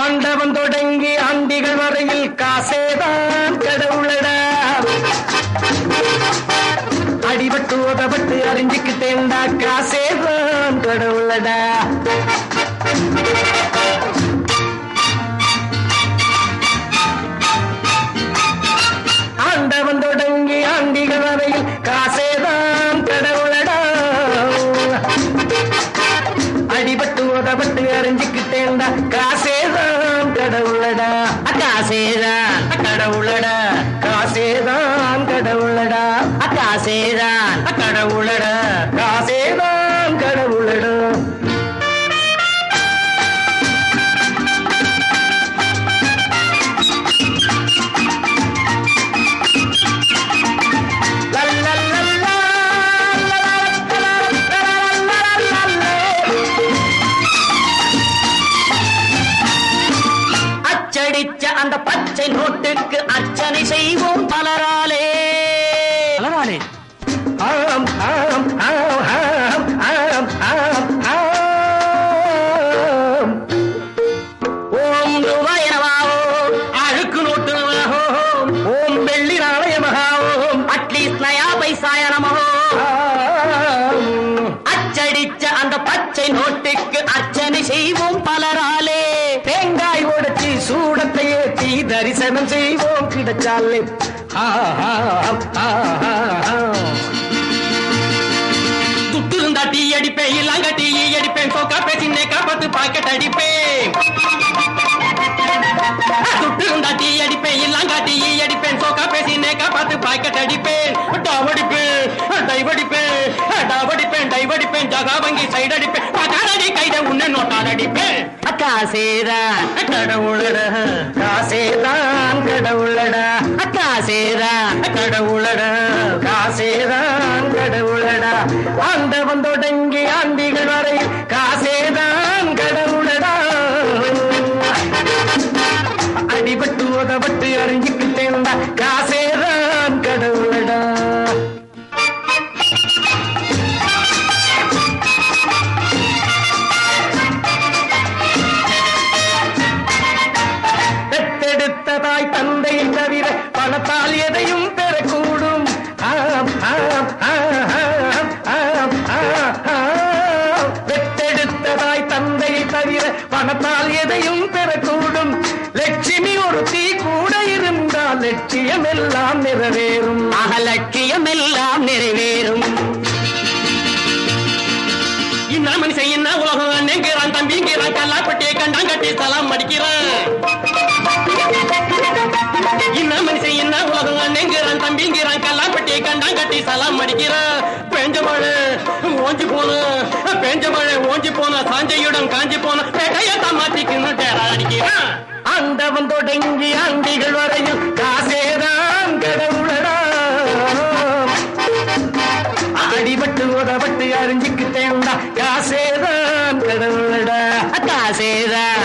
ஆண்டவன் தொடங்கி ஆண்டிகள் வரையில் காசேதான் கடவுளடா அடிபட்டு உதப்பட்டு அறிஞ்சுக்கிட்டேன்டா காசேதான் கடவுளடா ஆண்டவன் தொடங்கி ஆண்டிகள் வரையில் காசேதான் கடவுளடா அடிபட்டு உதப்பட்டு அறிஞ்சுக்கிட்டேன்டா காசேதான் கடவுளடா காசேதான் கடவுளடா காசேதான் கடவுளடா காசேதான் கடவுளடா காசேதான் கடவுளடா லல்லல்லல்லா, லல்லல்லல்லல்லல்லல்லல்லல்லே. அச்சடிச்ச அந்த பச்சை நோட்டுக்கு அர்ச்சனை செய்வோம் பலராலே பலராலே ஆம் ஆம் ஆம் ஆம் ஆம் ஆம் ஆம் ஓம் ரூபாய் நமகாவோம் அழுக்கு நோட்டு நமகாவோம். ஓம் வெள்ளி நாணயமகாவோம் அட்லீஸ்ட் நயா பைசாய நமகோ அச்சடிச்ச அந்த பச்சை நோட்டுக்கு அர்ச்சனை செய்வோம் பலராலே தேங்காய் உடைச்சி சூடத்தை ஏற்றி தரிசனம் செய்வோம் கிடைச்சாலே ஆ, ஆ, ஆ, ஆ, ஆ. துட்டு இருந்தா டீ அடிப்பேன் இல்லாங்க டீ அடிப்பேன் சோக்கா பேசினே காப்பாத்து பாக்கெட் அடிப்பேன் துட்டு இருந்தா டீ அடிப்பேன் இல்லாங்க டீ அடிப்பேன் சோக்கா பேசினே காப்பாத்து பாக்கெட் அடிப்பேன் டாவடிப்பேன் டைவடிப்பேன் டாவடிப்பேன் டைவடிப்பேன் ஜகா வங்கி சைடு அடிப்பேன் பகாரடி கைத உன்னை நோட்டால் அடிப்பேன் காசேதான் கடவுளடா காசேதான் கடவுளடா காசேதான் கடவுளடா காசேதான் கடவுளடா ஆண்டவன் தொடங்கி ஆண்டிகள் வரை காசேதான் கடவுளடா அடிபட்டு உதப்பட்டு அறிஞ்சுக்கிட்டேன்டா காசேதான் கடவுளடா பெத்தெடுத்த தாய் தந்தை தவிர பணத்தால் எதையும் பெறக்கூடும் ஆம், ஆம், ஆம், ஆம், ஆம், ஆம், ஆம். பெத்தெடுத்த தாய் தந்தை தவிர பணத்தால் எதையும் பெறக்கூடும் லட்சுமி ஒரு தீ கூட இருந்தால் லட்சியம் எல்லாம் நிறைவேறும் அகலட்சியம் எல்லாம் நிறைவேறும் என்ன மனுஷன் என்ன உலகம் அண்ணங்கிறான் தம்பிங்கிறான் கல்லாப்பட்டியை கண்டாங்கட்டி சலாம் அடிக்கிறான் என்ன மனுஷன் என்ன உலகம் அண்ணங்கிறான் தம்பிங்கிறான் கல்லாப்பட்டியை கண்டாங்கட்டி சலாம் அடிக்கிறான் பெஞ்ச மழை ஓஞ்சி போன பெஞ்ச மழை ஓஞ்சி போன சாஞ்சையுடன் காஞ்சி போன பெட்டையத்தான் மாத்திக்கணும் டேரா அடிக்கிறான் ஆண்டவன் தொடங்கி ஆண்டிகள் வரையும் காசேதான் கடவுளடா அடிபட்டு உதப்பட்டு அறிஞ்சுக்கிட்டேன்டா காசேதான் கடவுளடா காசேதான்